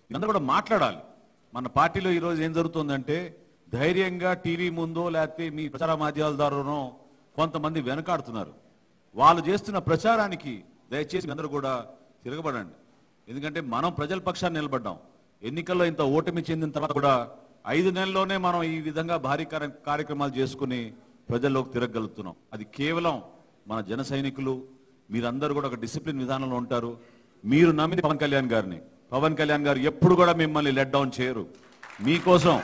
అందరూ కూడా మాట్లాడాలి మన పార్టీలో ఈరోజు ఏం జరుగుతుందంటే ధైర్యంగా టీవీ ముందో లేకపోతే మీ ప్రచార మాధ్యమాల ద్వారానో కొంతమంది వెనకాడుతున్నారు వాళ్ళు చేస్తున్న ప్రచారానికి దయచేసి అందరూ కూడా తిరగబడండి ఎందుకంటే మనం ప్రజల పక్షాన్ని నిలబడ్డాం ఎన్నికల్లో ఇంత ఓటమి చెందిన తర్వాత కూడా ఐదు నెలల్లోనే మనం ఈ విధంగా భారీ కార్య- కార్యక్రమాలు చేసుకుని ప్రజల్లోకి తిరగలుగుతున్నాం అది కేవలం మన జన సైనికులు మీరందరూ కూడా ఒక డిసిప్లిన్ విధానంలో ఉంటారు మీరు నమ్మిన పవన్ కళ్యాణ్ గారిని పవన్ కళ్యాణ్ గారు ఎప్పుడు కూడా మిమ్మల్ని లెట్ డౌన్ చేయరు మీకోసం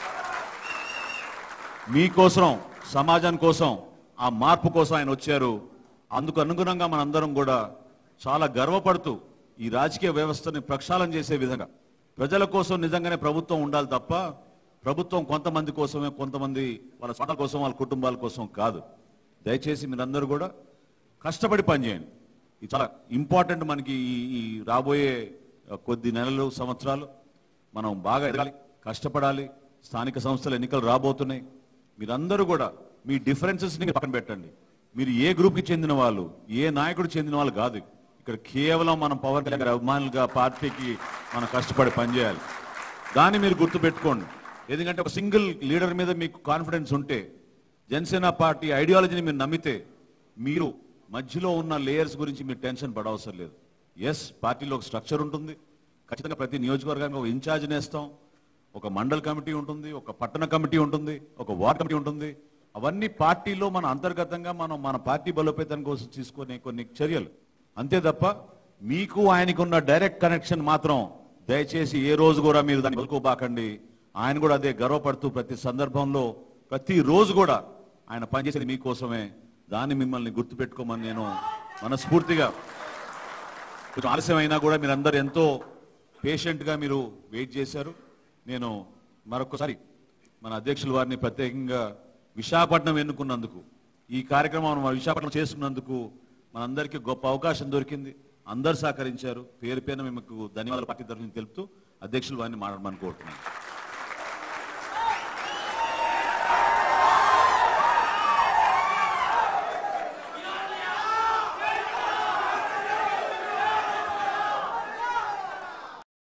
మీకోసం సమాజం కోసం ఆ మార్పు కోసం ఆయన వచ్చారు అందుకు అనుగుణంగా మనందరం కూడా చాలా గర్వపడుతూ ఈ రాజకీయ వ్యవస్థని ప్రక్షాళన చేసే విధంగా ప్రజల కోసం నిజంగానే ప్రభుత్వం ఉండాలి తప్ప ప్రభుత్వం కొంతమంది కోసమే కొంతమంది వాళ్ళ స్వార్థాల కోసం వాళ్ళ కుటుంబాల కోసం కాదు దయచేసి మీరందరూ కూడా కష్టపడి పనిచేయండి ఇది చాలా ఇంపార్టెంట్ మనకి ఈ ఈ రాబోయే కొద్ది నెలలు సంవత్సరాలు మనం బాగా ఎదగాలి కష్టపడాలి స్థానిక సంస్థల ఎన్నికలు రాబోతున్నాయి మీరందరూ కూడా మీ డిఫరెన్సెస్ ని పక్కన పెట్టండి మీరు ఏ గ్రూప్ కి చెందిన వాళ్ళు ఏ నాయకుడు చెందిన వాళ్ళు కాదు ఇక్కడ కేవలం మనం పవన్ కళ్యాణ్ గారి అభిమానులుగా పార్టీకి మనం కష్టపడి పనిచేయాలి దాన్ని మీరు గుర్తు పెట్టుకోండి ఎందుకంటే ఒక సింగిల్ లీడర్ మీద మీకు కాన్ఫిడెన్స్ ఉంటే జనసేన పార్టీ ఐడియాలజీని మీరు నమ్మితే మీరు మధ్యలో ఉన్న లేయర్స్ గురించి మీరు టెన్షన్ పడవసరం లేదు ఎస్ పార్టీలో ఒక స్ట్రక్చర్ ఉంటుంది ఖచ్చితంగా ప్రతి నియోజకవర్గానికి ఒక ఇన్ఛార్జ్ నేస్తాం ఒక మండల్ కమిటీ ఉంటుంది ఒక పట్టణ కమిటీ ఉంటుంది ఒక వార్డ్ కమిటీ ఉంటుంది అవన్నీ పార్టీలో మన అంతర్గతంగా మనం మన పార్టీ బలోపేతం కోసం తీసుకునే కొన్ని చర్యలు అంతే తప్ప మీకు ఆయనకున్న డైరెక్ట్ కనెక్షన్ మాత్రం దయచేసి ఏ రోజు కూడా మీరు దాన్ని వదులుకోబాకండి ఆయన కూడా అదే గర్వపడుతూ ప్రతి సందర్భంలో ప్రతి రోజు కూడా ఆయన పనిచేసేది మీకోసమే దాన్ని మిమ్మల్ని గుర్తుపెట్టుకోమని నేను మనస్ఫూర్తిగా కొంచెం ఆలస్యం అయినా కూడా మీరందరూ ఎంతో పేషెంట్గా మీరు వెయిట్ చేశారు నేను మరొకసారి మన అధ్యక్షుల వారిని ప్రత్యేకంగా విశాఖపట్నం ఎన్నుకున్నందుకు ఈ కార్యక్రమం మన విశాఖపట్నం చేసుకున్నందుకు మనందరికీ గొప్ప అవకాశం దొరికింది అందరు సహకరించారు పేరు పేరున మీకు ధన్యవాదాలు పార్టీ తరఫున తెలుపుతూ అధ్యక్షుల వారిని మాట్లాడమని కోరుతున్నాను